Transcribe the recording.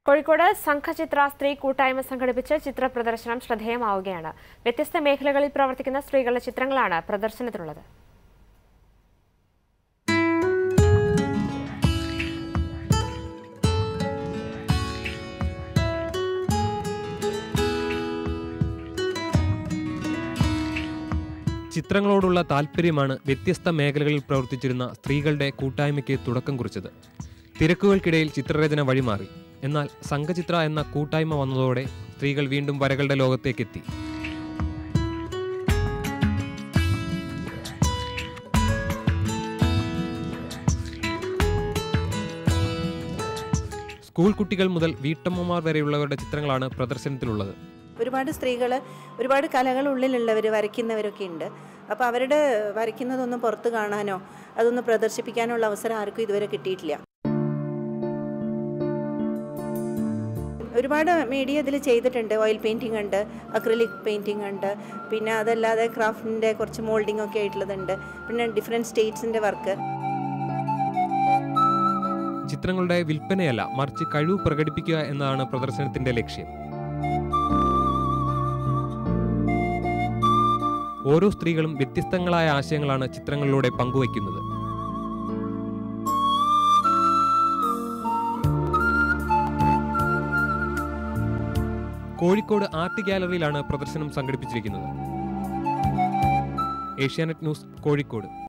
കോഴിക്കോട് സംഘചിത്ര സ്ത്രീ കൂട്ടായ്മ സംഘടിപ്പിച്ച് ചിത്ര പ്രദർശനം ശ്രദ്ധേയമാവുകയാണ് വ്യത്യസ്ത മേഖലകളിൽ പ്രവർത്തിക്കുന്ന സ്ത്രീകളുടെ ചിത്രങ്ങളാണ് പ്രദർശനത്തിലുള്ളത് ചിത്രങ്ങളോടുള്ള താല്പര്യമാണ് വ്യത്യസ്ത മേഖലകളിൽ പ്രവർത്തിച്ചിരുന്ന സ്ത്രീകളുടെ കൂട്ടായ്മയ്ക്ക് തുടക്കം കുറിച്ചത് തിരക്കുകൾക്കിടയിൽ ചിത്രരചന വഴിമാറി എന്നാൽ സംഘചിത്ര എന്ന കൂട്ടായ്മ വന്നതോടെ സ്ത്രീകൾ വീണ്ടും വരകളുടെ ലോകത്തേക്കെത്തി സ്കൂൾ കുട്ടികൾ മുതൽ വീട്ടമ്മമാർ വരെയുള്ളവരുടെ ചിത്രങ്ങളാണ് പ്രദർശനത്തിലുള്ളത് ഒരുപാട് സ്ത്രീകൾ ഒരുപാട് കലകൾ ഉള്ളിലുള്ളവർ വരയ്ക്കുന്നവരൊക്കെ ഉണ്ട് അപ്പോൾ അവരുടെ വരയ്ക്കുന്നതൊന്നും പുറത്ത് കാണാനോ അതൊന്ന് പ്രദർശിപ്പിക്കാനുള്ള അവസരം ആർക്കും ഇതുവരെ കിട്ടിയിട്ടില്ല ഒരുപാട് മീഡിയ ഇതിൽ ചെയ്തിട്ടുണ്ട് ഓയിൽ പെയിൻറ്റിംഗ് ഉണ്ട് അക്രിലിക് പെയിൻറ്റിംഗ് ഉണ്ട് പിന്നെ അതല്ലാതെ ക്രാഫ്റ്റിൻ്റെ കുറച്ച് മോൾഡിംഗ് ഒക്കെ ആയിട്ടുള്ളതുണ്ട് പിന്നെ ഡിഫറെൻറ്റ് സ്റ്റേറ്റ്സിൻ്റെ വർക്ക് ചിത്രങ്ങളുടെ വിൽപ്പനയല്ല മറിച്ച് കഴിവ് പ്രകടിപ്പിക്കുക എന്നതാണ് പ്രദർശനത്തിന്റെ ലക്ഷ്യം ഓരോ സ്ത്രീകളും വ്യത്യസ്തങ്ങളായ ആശയങ്ങളാണ് ചിത്രങ്ങളിലൂടെ പങ്കുവയ്ക്കുന്നത് കോഴിക്കോട് ആർട്ട് ഗാലറിയിലാണ് പ്രദർശനം സംഘടിപ്പിച്ചിരിക്കുന്നത് ഏഷ്യാനെറ്റ് ന്യൂസ് കോഴിക്കോട്